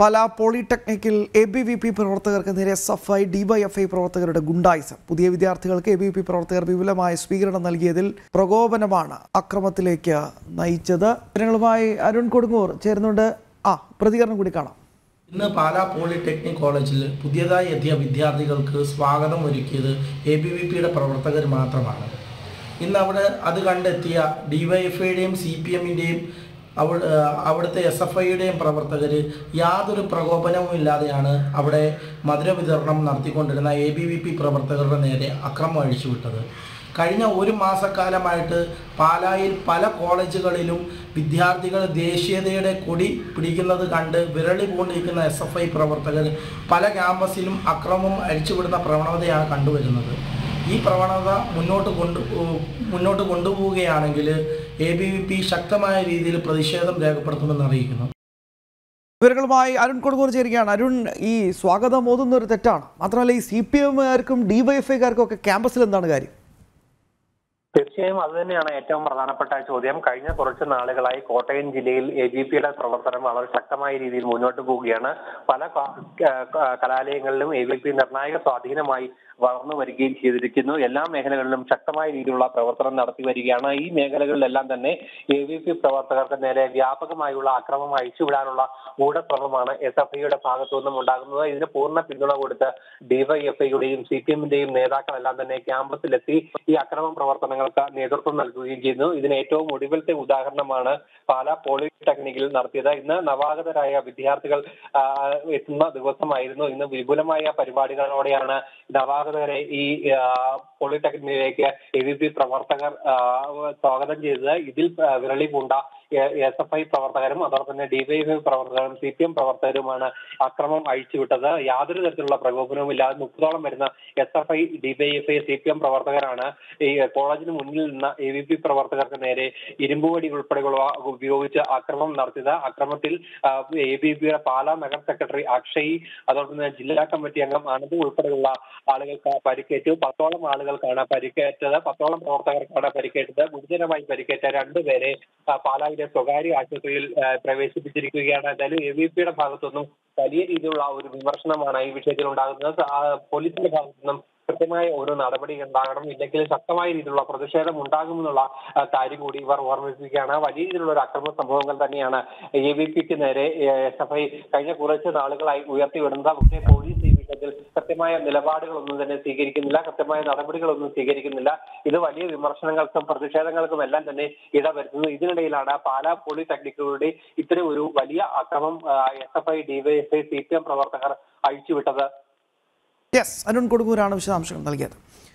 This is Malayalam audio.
പല പോളിടെക്നിക്കിൽ എ ബി വി പി പ്രവർത്തകർക്ക് നേരെ എസ് എഫ് ഐ ഡിവൈഎഫ്ഐ പ്രവർത്തകരുടെ ഗുണ്ടായിസം പുതിയ വിദ്യാർത്ഥികൾക്ക് എ ബി വി പി പ്രവർത്തകർ വിപുലമായ സ്വീകരണം നൽകിയതിൽ പ്രകോപനമാണ് അക്രമത്തിലേക്ക് നയിച്ചത് ജനങ്ങളുമായി അരുൺ കൊടുങ്ങൂർ ചേരുന്നുണ്ട് ആ പ്രതികരണം കൂടി കാണാം ഇന്ന് പാലാ പോളിടെക്നിക് കോളേജിൽ പുതിയതായി എത്തിയ വിദ്യാർത്ഥികൾക്ക് സ്വാഗതം ഒരുക്കിയത് എ ബി വി പിയുടെ പ്രവർത്തകർ മാത്രമാണ് ഇന്ന് അവിടെ അത് കണ്ടെത്തിയ ഡിവൈഎഫ്ഐയുടെയും സി പി എമ്മിൻ്റെയും അവ അവിടുത്തെ എസ് എഫ് ഐയുടെയും പ്രവർത്തകർ യാതൊരു പ്രകോപനവും ഇല്ലാതെയാണ് അവിടെ മധുര വിതരണം നടത്തിക്കൊണ്ടിരുന്ന എ ബി വി പി പ്രവർത്തകരുടെ നേരെ അക്രമം അഴിച്ചുവിട്ടത് കഴിഞ്ഞ ഒരു മാസക്കാലമായിട്ട് പാലായിൽ പല കോളേജുകളിലും വിദ്യാർത്ഥികൾ ദേശീയതയുടെ കൊടി പിടിക്കുന്നത് കണ്ട് വിരളി പൂണ്ടിരിക്കുന്ന എസ് എഫ് ഐ പ്രവർത്തകർ പല ക്യാമ്പസിലും അക്രമം അഴിച്ചുവിടുന്ന പ്രവണതയാണ് കണ്ടുവരുന്നത് ഈ പ്രവണത മുന്നോട്ട് കൊണ്ടു മുന്നോട്ട് കൊണ്ടുപോവുകയാണെങ്കിൽ എ ബി വി പി ശക്തമായ രീതിയിൽ പ്രതിഷേധം രേഖപ്പെടുത്തുമെന്ന് അറിയിക്കുന്നു വിവരങ്ങളുമായി അരുൺ കൊടുങ്ങൂർ ചേരുകയാണ് അരുൺ ഈ സ്വാഗതം ഓതുന്ന ഒരു തെറ്റാണ് മാത്രമല്ല ഈ സി പി എമ്മുകാർക്കും ഡിവൈഎഫ്ഐക്കാർക്കും ഒക്കെ ക്യാമ്പസിൽ എന്താണ് കാര്യം തീർച്ചയായും അത് തന്നെയാണ് ഏറ്റവും പ്രധാനപ്പെട്ട ചോദ്യം കഴിഞ്ഞ കുറച്ച് നാളുകളായി കോട്ടയം ജില്ലയിൽ എ ജി പിയുടെ പ്രവർത്തനം വളരെ ശക്തമായ രീതിയിൽ മുന്നോട്ട് പോവുകയാണ് പല ക- ക- കലാലയങ്ങളിലും എ ബി പി നിർണായക സ്വാധീനമായി വളർന്നു വരികയും ചെയ്തിരിക്കുന്നു എല്ലാ മേഖലകളിലും ശക്തമായ രീതിയിലുള്ള പ്രവർത്തനം നടത്തി വരികയാണ് ഈ മേഖലകളിലെല്ലാം തന്നെ എ ബി പി പ്രവർത്തകർക്ക് നേരെ വ്യാപകമായുള്ള അക്രമം അഴിച്ചുവിടാനുള്ള ഗൂഢശ്രമമാണ് എസ് എഫ് ഐയുടെ ഭാഗത്തു നിന്നും ഉണ്ടാകുന്നത് ഇതിന് പൂർണ്ണ പിന്തുണ കൊടുത്ത് ഡിവൈഎഫ്ഐയുടെയും സി പി എമ്മിന്റെയും നേതാക്കളെല്ലാം തന്നെ ക്യാമ്പസിലെത്തി ഈ അക്രമ പ്രവർത്തനങ്ങൾക്ക് നേതൃത്വം നൽകുകയും ചെയ്യുന്നു ഇതിന് ഏറ്റവും ഒടുവിലത്തെ ഉദാഹരണമാണ് പാലാ പോളിടെക്നിക്കിൽ നടത്തിയത് ഇന്ന് നവാഗതരായ വിദ്യാർത്ഥികൾ ആ, എത്തുന്ന ദിവസമായിരുന്നു ഇന്ന് വിപുലമായ പരിപാടികളോടെയാണ് നവാഗതരെ ഈ ആ, പോളിടെക്നിക്കിലേക്ക് എ വി പി പ്രവർത്തകർ ആ, സ്വാഗതം ചെയ്തത് ഇതിൽ ആ, വിരളി പൂണ്ട എസ് എഫ് ഐ പ്രവർത്തകരും അതോടൊപ്പം തന്നെ ഡിവൈഎഫ്ഐ പ്രവർത്തകരും സി പി എം പ്രവർത്തകരുമാണ് അക്രമം അഴിച്ചുവിട്ടത് യാതൊരു തരത്തിലുള്ള പ്രകോപനവും ഇല്ലാതെ മുപ്പതോളം വരുന്ന S F I DYFI C P M പ്രവർത്തകരാണ് ഈ കോളേജിന് മുന്നിൽ നിന്ന എ വി പി പ്രവർത്തകർക്ക് നേരെ ഇരുമ്പുവടി ഉൾപ്പെടെയുള്ള ഉപയോഗിച്ച് ആക്രമണം നടത്തിയത് അക്രമത്തിൽ എ ബി പിയുടെ പാലാ നഗർ സെക്രട്ടറി അക്ഷയ് അതോടൊപ്പം തന്നെ ജില്ലാ കമ്മിറ്റി അംഗം അനന്ത് ഉൾപ്പെടെയുള്ള ആളുകൾക്ക് പരിക്കേറ്റു പത്തോളം ആളുകൾക്കാണ് പരിക്കേറ്റത് പത്തോളം പ്രവർത്തകർക്കാണ് പരിക്കേറ്റത് ഗുരുതരമായി പരിക്കേറ്റ രണ്ടുപേരെ ആ, പാലായിലെ സ്വകാര്യ ആശുപത്രിയിൽ ആ, പ്രവേശിപ്പിച്ചിരിക്കുകയാണ് എന്തായാലും എ വി പിയുടെ ഭാഗത്തുനിന്നും വലിയ രീതിയിലുള്ള ഒരു വിമർശനമാണ് ഈ വിഷയത്തിൽ ഉണ്ടാകുന്നത് ആ, പോലീസിന്റെ ഭാഗത്തുനിന്നും കൃത്യമായ ഒരു നടപടി ഉണ്ടാകണം ഇല്ലെങ്കിൽ ശക്തമായ രീതിയിലുള്ള പ്രതിഷേധം ഉണ്ടാകുമെന്നുള്ള ആ, കാര്യം കൂടി ഇവർ ഓർമ്മിപ്പിക്കുകയാണ് വലിയ രീതിയിലുള്ള ഒരു അക്രമ സംഭവങ്ങൾ തന്നെയാണ് എ ബി പിക്ക് നേരെ എസ് എഫ് ഐ കഴിഞ്ഞ കുറച്ച് നാളുകളായി ഉയർത്തിവിടുന്നത് പക്ഷേ പോലീസ് ഈ വിഷയത്തിൽ കൃത്യമായ നിലപാടുകളൊന്നും തന്നെ സ്വീകരിക്കുന്നില്ല കൃത്യമായ നടപടികളൊന്നും സ്വീകരിക്കുന്നില്ല ഇത് വലിയ വിമർശനങ്ങൾക്കും പ്രതിഷേധങ്ങൾക്കും എല്ലാം തന്നെ ഇടവരുത്തുന്നു ഇതിനിടയിലാണ് പാലാ പോളിടെക്നിക്കുകളുടെ ഇത്തരം ഒരു വലിയ അക്രമം S F I DYFI C P M പ്രവർത്തകർ അഴിച്ചുവിട്ടത് യെസ് അരുൺ കൊടുങ്ങൂരാണ് വിശദാംശങ്ങൾ നൽകിയത്